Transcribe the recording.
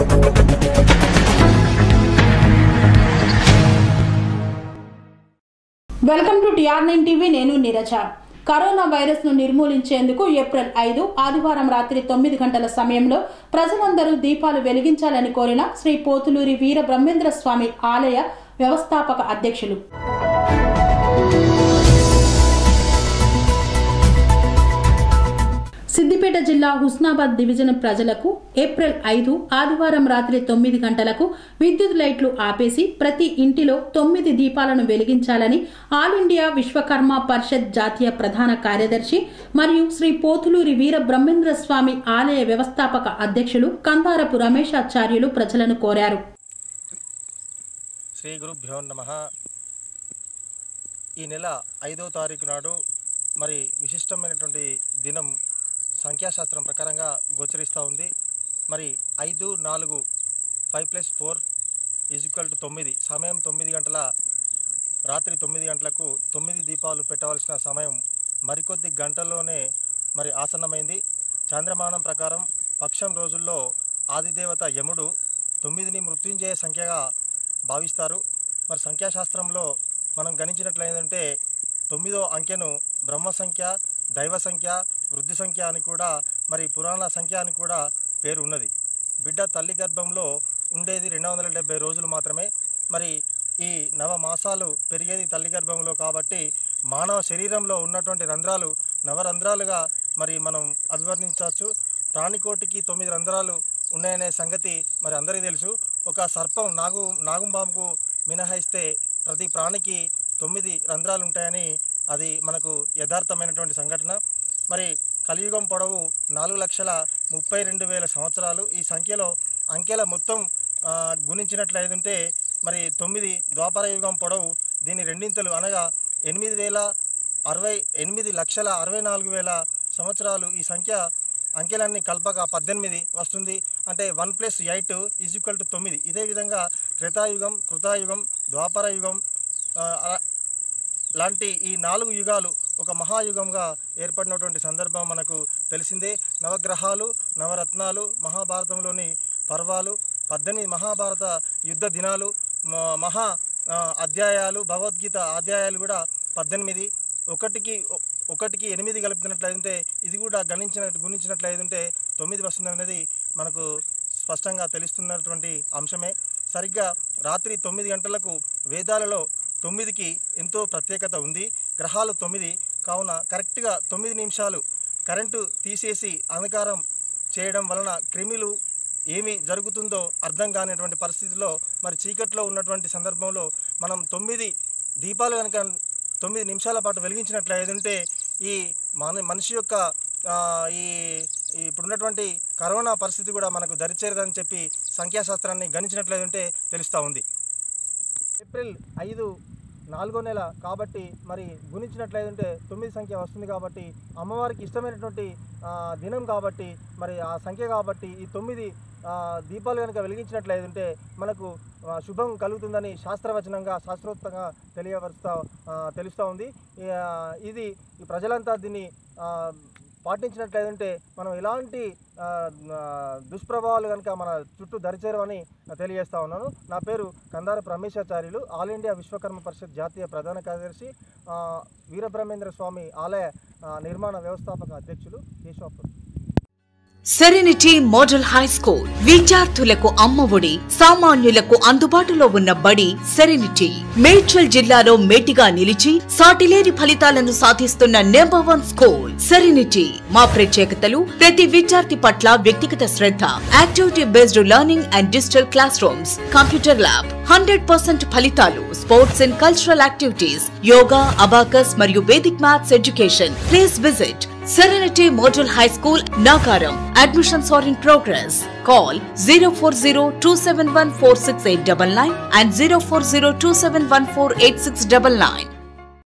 Welcome to TR nine TV నేను Neeraja corona virus ను నిర్మూలించేందుకు April ఐదు ఆదివారం రాత్రి తొమ్మిది గంటల సమయంలో ప్రజలందరూ దీపాలు వెలిగించాలని కోరిన శ్రీ పోతులూరి వీర బ్రహ్మేంద్ర స్వామి ఆలయ వ్యవస్థాపక అధ్యక్షులు సిద్దిపేట జిల్లా హుస్నాబాద్ డివిజన్ ప్రజలకు ఏప్రిల్ ఐదు ఆదివారం రాత్రి తొమ్మిది గంటలకు విద్యుత్ లైట్లు ఆపేసి ప్రతి ఇంటిలో తొమ్మిది దీపాలను వెలిగించాలని ఆల్ ఇండియా విశ్వకర్మ పరిషత్ జాతీయ ప్రధాన కార్యదర్శి మరియు శ్రీ పోతులూరి వీర బ్రహ్మేంద్ర స్వామి ఆలయ వ్యవస్థాపక అధ్యక్షులు కందారపు రమేశాచార్యులు ప్రజలను కోరారు శ్రీ గురుభ్యో నమ ఈ నెల ఐదో తారీఖు నాడు మరి విశిష్టమైనటువంటి దినం సంఖ్యాశాస్త్రం ప్రకారంగా గోచరిస్తూ ఉంది మరి ఐదు నాలుగు five plus four equal to తొమ్మిది సమయం తొమ్మిది గంటల రాత్రి తొమ్మిది గంటలకు తొమ్మిది దీపాలు పెట్టవలసిన సమయం మరికొద్ది గంటల్లోనే మరి ఆసన్నమైంది చాంద్రమానం ప్రకారం పక్షం రోజుల్లో ఆదిదేవత యముడు తొమ్మిదిని మృత్యుంజయ సంఖ్యగా భావిస్తారు మరి సంఖ్యాశాస్త్రంలో మనం గణించినట్లయితే తొమ్మిదో అంకెను బ్రహ్మ సంఖ్య దైవ సంఖ్య వృద్ధి సంఖ్య అని కూడా మరి పురాణ సంఖ్య అని కూడా పేరు ఉన్నది బిడ్డ తల్లి గర్భంలో ఉండేది రెండు వందల డెబ్బై రోజులు మాత్రమే మరి ఈ నవ మాసాలు పెరిగేది తల్లి గర్భంలో కాబట్టి మానవ శరీరంలో ఉన్నటువంటి రంధ్రాలు నవరంధ్రాలుగా మరి మనం అభివర్ణించవచ్చు ప్రాణికోటికి తొమ్మిది రంధ్రాలు ఉన్నాయనే సంగతి మరి అందరికీ తెలుసు ఒక సర్పం నాగు నాగుంబాంకు మినహాయిస్తే ప్రతి ప్రాణికి తొమ్మిది రంధ్రాలు ఉంటాయని అది మనకు యథార్థమైనటువంటి సంఘటన మరి కలియుగం పొడవు నాలుగు లక్షల ముప్పై రెండు వేల సంవత్సరాలు ఈ సంఖ్యలో అంకెల మొత్తం ఆ, గుణించినట్లయితే మరి తొమ్మిది ద్వాపర యుగం పొడవు దీని రెండింతలు అనగా ఎనిమిది వేల అరవై ఎనిమిది లక్షల అరవై నాలుగు వేల సంవత్సరాలు ఈ సంఖ్య అంకెలన్నీ కలపక పద్దెనిమిది వస్తుంది అంటే one plus eight is equal to తొమ్మిది ఇదే విధంగా త్రేతాయుగం కృతాయుగం ద్వాపర యుగం ఆ, అలా- లాంటి ఈ నాలుగు యుగాలు ఒక మహాయుగంగా ఏర్పడినటువంటి సందర్భం మనకు తెలిసిందే నవగ్రహాలు నవరత్నాలు మహాభారతంలోని పర్వాలు పద్దెనిమిది మహాభారత యుద్ధ దినాలు మ- మహా ఆ, అధ్యాయాలు భగవద్గీత అధ్యాయాలు కూడా పద్దెనిమిది ఒకటికి ఒ- ఒకటికి ఎనిమిది కలుపుతున్నట్లయితే ఇది కూడా గణించిన గుణించినట్లయితే తొమ్మిది వస్తుంది అనేది మనకు స్పష్టంగా తెలుస్తున్నటువంటి అంశమే సరిగ్గా రాత్రి తొమ్మిది గంటలకు వేదాలలో తొమ్మిదికి ఎంతో ప్రత్యేకత ఉంది గ్రహాలు తొమ్మిది కావున కరెక్ట్గా తొమ్మిది నిమిషాలు కరెంటు తీసేసి అంధకారం చేయడం వలన క్రిమిలు ఏమి జరుగుతుందో అర్థం కానిటువంటి పరిస్థితిలో మరి చీకట్లో ఉన్నటువంటి సందర్భంలో మనం తొమ్మిది దీపాలు కనుక తొమ్మిది నిమిషాల పాటు వెలిగించినట్లయితే ఈ మన మనిషి యొక్క ఆ, ఈ ఈ ఇప్పుడున్నటువంటి కరోనా పరిస్థితి కూడా మనకు దరిచేరదని చెప్పి సంఖ్యాశాస్త్రాన్ని గణించినట్లయితే తెలుస్తూ ఉంది ఏప్రిల్ ఐదు నాలుగో నెల కాబట్టి మరి గుణించినట్లయితే తొమ్మిది సంఖ్య వస్తుంది కాబట్టి అమ్మవారికి ఇష్టమైనటువంటి ఆ, దినం కాబట్టి మరి ఆ సంఖ్య కాబట్టి ఈ తొమ్మిది ఆ, దీపాలు కనుక వెలిగించినట్లయితే మనకు ఆ, శుభం కలుగుతుందని శాస్త్రవచనంగా శాస్త్రోక్తంగా తెలియవరుస్తా ఆ, తెలుస్తూ ఉంది ఈ, ఆ, ఇది ఈ ప్రజలంతా దీన్ని ఆ, పాటించినట్లయితే మనం ఎలాంటి ఆ, ఆ, దుష్ప్రభావాలు కనుక మన చుట్టూ దరిచేరవని తెలియజేస్తా ఉన్నాను నా పేరు కందారపు రమేశాచార్యులు ఆల్ ఇండియా విశ్వకర్మ పరిషత్ జాతీయ ప్రధాన కార్యదర్శి ఆ, వీరబ్రహ్మేంద్ర స్వామి ఆలయ ఆ, నిర్మాణ వ్యవస్థాపక అధ్యక్షులు Keshavapur serenity model high school విద్యార్థులకు అమ్మఒడి సామాన్యులకు అందుబాటులో ఉన్న బడి సెరెనిటీ మేడ్చల్ జిల్లాలో మేటిగా నిలిచి సాటిలేని ఫలితాలను సాధిస్తున్న నెంబర్ వన్ స్కూల్ సెరెనిటీ మా ప్రత్యేకతలు ప్రతి విద్యార్థి పట్ల వ్యక్తిగత శ్రద్ధ activity based learning and digital classroom computer lab hundred percent ఫలితాలు sports and cultural activities yoga abacus మరియు vedic maths education please visit Serenity Model High School, Nagaram. Admissions are in progress. Call 040 and 040